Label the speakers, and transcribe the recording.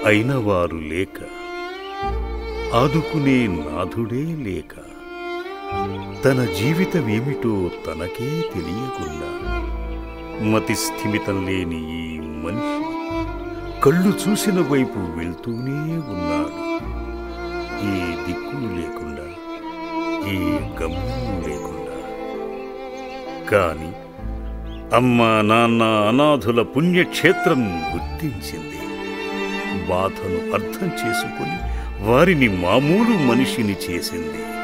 Speaker 1: అయిన వారు లేక ఆదుకునే నాథుడే లేక తన జీవితమేమిటో తనకే తెలియకుండా మతి స్థిమితం లేని ఈ మనిషి కళ్ళు చూసిన వైపు వెళ్తూనే ఉన్నాడు ఏ దిక్కులు లేకుండా ఏ గమ్యం లేకుండా కాని అమ్మ నాన్న అనాథుల పుణ్యక్షేత్రం గుర్తించింది బాధను అర్థం చేసుకుని వారిని మామూలు మనిషిని చేసింది